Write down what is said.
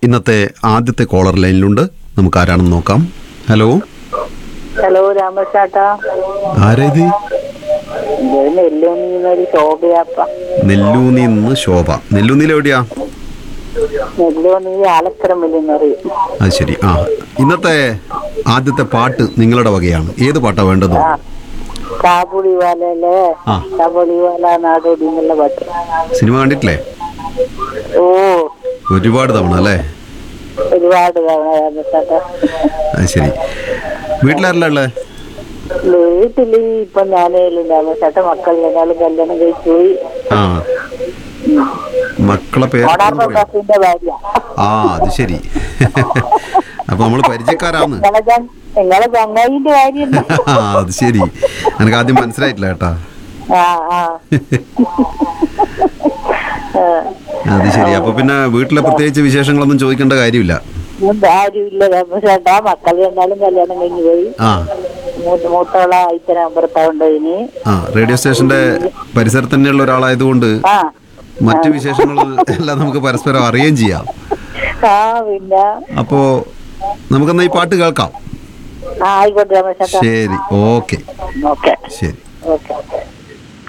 ഇന്നത്തെ ആദ്യത്തെ കോളർ ലൈനിലുണ്ട് നമുക്ക് ആരാണെന്ന് നോക്കാം ഹലോ ഹലോ രാമചാട്ടാ ആരാ ഇത് നെല്ലൂന്നൊരു ശോഭയാപ്പ നെല്ലൂന്നി നിന്ന് ശോഭ നെല്ലൂന്നിൽ എവിടെയാ നെല്ലൂന്നി ആലക്കരമില്ലെന്ന് പറയും അത് ശരി ആ ഇന്നത്തെ ആദ്യത്തെ പാട്ട് നിങ്ങളുടെ വകയാണ് ഏത് പാട്ടാ വേണ്ടത് ആ കാബുളി വാലല്ലേ ആ. കാബുളി വാല നാടോടി എന്നുള്ള പാട്ട് സിനിമ കണ്ടിട്ടില്ലേ ഓ ഒരുപാട് തവണ അല്ലേ ഒരുപാട് തവണ രാമചാട്ടാ അത് ശരി വീട്ടിലാരല്ല ഉള്ളത് വീട്ടില് ഇപ്പൊ ഞാനേ രാമചാട്ട മക്കൾ രണ്ടാളും കല്യാണം കഴിച്ചു പോയി ആ മക്കളെ പേര് ഓണാർബാസിന്റെ ഭാര്യ ആ അത് ശരി അപ്പൊ നമ്മൾ പരിചയക്കാരാന്ന് നിങ്ങളെ ചങ്ങ- നിങ്ങളെ ചങ്ങായിന്റെ ഭാര്യ ആ അത് ശരി എനിക്ക് ആദ്യം മനസ്സിലായിട്ടില്ല കേട്ടാ ആ ആ ആ. അത് ശരി അപ്പൊ പിന്നെ വീട്ടിലെ പ്രത്യേകിച്ച് വിശേഷങ്ങളൊന്നും ചോദിക്കേണ്ട കാര്യമില്ല ഇന്ന് ആരുമില്ല രാമചാട്ടാ മക്കൾ രണ്ടാളും കല്യാണം കഴിഞ്ഞു പോയി ആ മൂത്ത മൂത്തോളെ അയച്ചനാൻ ഭർത്താവുണ്ട് ഇനി ആ റേഡിയോ സ്റ്റേഷന്റെ പരിസരത്ത് തന്നെയുള്ള ഒരാളായതുകൊണ്ട് ആ മറ്റു വിശേഷങ്ങൾ എല്ലാം നമുക്ക് പരസ്പരം അറിയുകയും ചെയ്യാം ആ പിന്നെ അപ്പോ നമുക്കെന്നാ ഈ പാട്ട് കേൾക്കാം ആ ആയിക്കോട്ടെ രാമചാട്ടാ ശരി ഓക്കെ ഓക്കെ ശരി ഓക്കെ